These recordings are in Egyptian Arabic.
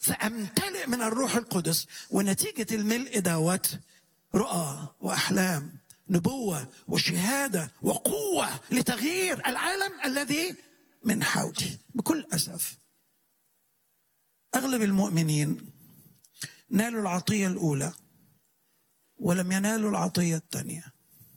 فامتلئ من الروح القدس ونتيجه الملء دوت رؤى واحلام نبوه وشهاده وقوه لتغيير العالم الذي من حولي بكل اسف اغلب المؤمنين نالوا العطيه الاولى ولم ينالوا العطيه الثانيه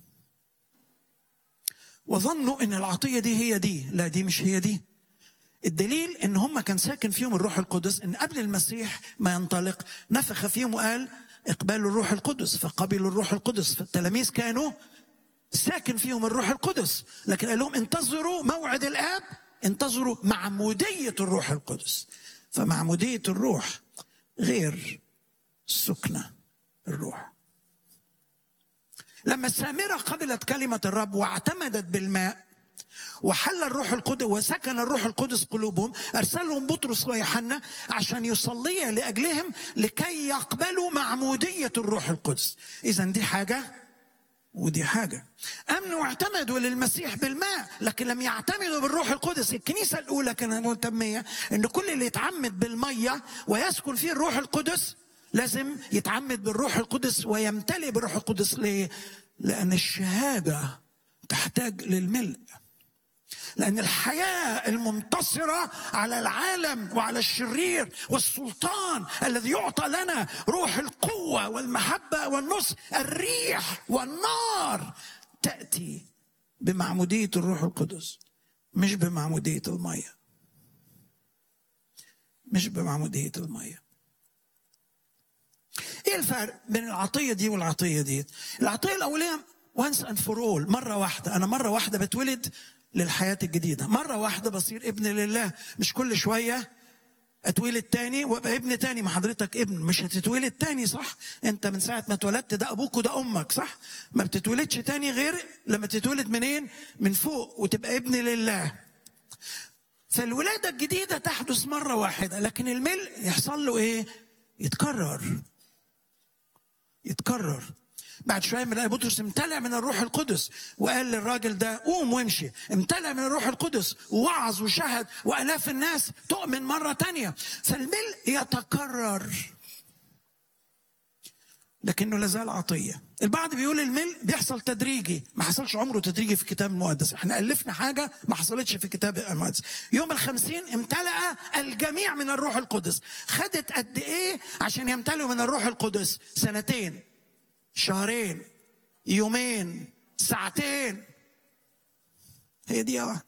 وظنوا ان العطيه دي هي دي لا دي مش هي دي الدليل ان هم كان ساكن فيهم الروح القدس ان قبل المسيح ما ينطلق نفخ فيهم وقال اقبلوا الروح القدس فقبلوا الروح القدس فالتلاميذ كانوا ساكن فيهم الروح القدس لكن قال لهم انتظروا موعد الاب انتظروا معموديه الروح القدس فمعموديه الروح غير سكنه الروح لما السامره قبلت كلمه الرب واعتمدت بالماء وحل الروح القدس وسكن الروح القدس قلوبهم ارسلهم بطرس ويوحنا عشان يصلي لاجلهم لكي يقبلوا معموديه الروح القدس اذا دي حاجه ودي حاجة أمنوا واعتمدوا للمسيح بالماء لكن لم يعتمدوا بالروح القدس الكنيسة الأولى كانت مهتمية أن كل اللي يتعمد بالمية ويسكن فيه الروح القدس لازم يتعمد بالروح القدس ويمتلئ بالروح القدس ليه؟ لأن الشهادة تحتاج للملء لأن الحياة المنتصرة على العالم وعلى الشرير والسلطان الذي يعطى لنا روح القوة والمحبة والنصر الريح والنار تأتي بمعمودية الروح القدس مش بمعمودية المية مش بمعمودية المية ايه الفرق بين العطية دي والعطية دي العطية الأولية وانس اند فور اول مرة واحدة أنا مرة واحدة بتولد للحياة الجديدة مرة واحدة بصير ابن لله مش كل شوية اتولد تاني وابقى ابن تاني ما حضرتك ابن مش هتتولد تاني صح انت من ساعة ما اتولدت ده ابوك وده امك صح ما بتتولدش تاني غير لما تتولد منين من فوق وتبقى ابن لله فالولادة الجديدة تحدث مرة واحدة لكن الملء يحصل له ايه يتكرر يتكرر بعد شويه بنلاقي بطرس امتلأ من الروح القدس وقال للراجل ده قوم وامشي امتلأ من الروح القدس ووعظ وشهد والاف الناس تؤمن مره تانية فالملء يتكرر لكنه لازال عطيه البعض بيقول الملء بيحصل تدريجي ما حصلش عمره تدريجي في الكتاب المقدس احنا الفنا حاجه ما حصلتش في الكتاب المقدس يوم الخمسين امتلأ الجميع من الروح القدس خدت قد ايه عشان يمتلئوا من الروح القدس سنتين شهرين يومين ساعتين هي دي واحدة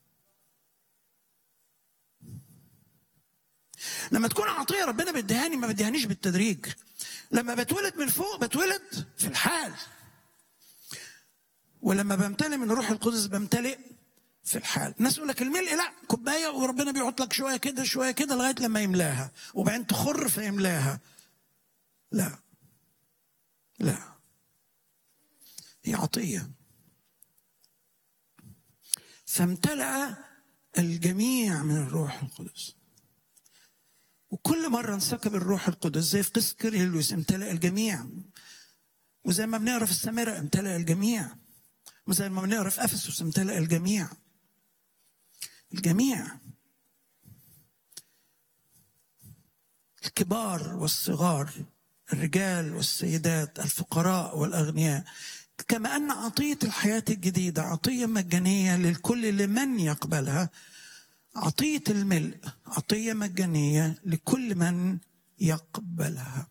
لما تكون عطية ربنا بيديهاني ما بيديهانيش بالتدريج لما بتولد من فوق بتولد في الحال ولما بمتلئ من الروح القدس بمتلئ في الحال الناس يقول لك الملء لا كوبايه وربنا بيحط لك شويه كده شويه كده لغايه لما يملاها وبعدين تخر فيملاها لا لا هي عطية فامتلأ الجميع من الروح القدس وكل مرة انسكب الروح القدس زي في قصة كيرلس امتلأ الجميع وزي ما بنقرا في السامرة امتلأ الجميع وزي ما بنقرا في أفسس امتلأ الجميع الجميع الكبار والصغار الرجال والسيدات الفقراء والاغنياء كما ان عطيه الحياه الجديده عطيه مجانيه للكل لمن يقبلها عطيه الملء عطيه مجانيه لكل من يقبلها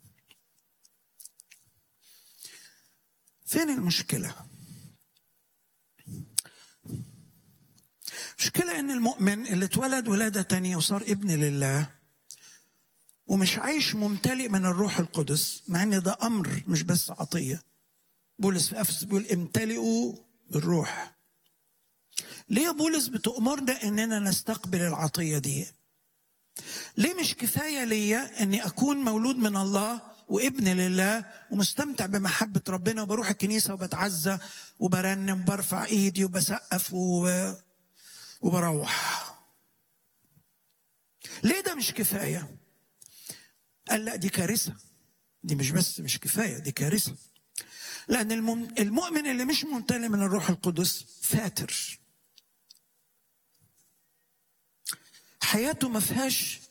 فين المشكله المشكله ان المؤمن اللي اتولد ولاده تانية وصار ابن لله ومش عايش ممتلئ من الروح القدس مع ان ده امر مش بس عطيه بولس في افسس بيقول امتلئوا بالروح ليه بولس بتأمرنا اننا نستقبل العطيه دي ليه مش كفايه ليا اني اكون مولود من الله وابن لله ومستمتع بمحبه ربنا وبروح الكنيسه وبتعزى وبرنم وبرفع ايدي وبسقف و... وبروح ليه ده مش كفايه قال لا دي كارثه دي مش بس مش كفايه دي كارثه لان المؤمن اللي مش ممتلئ من الروح القدس فاتر حياته ما فيهاش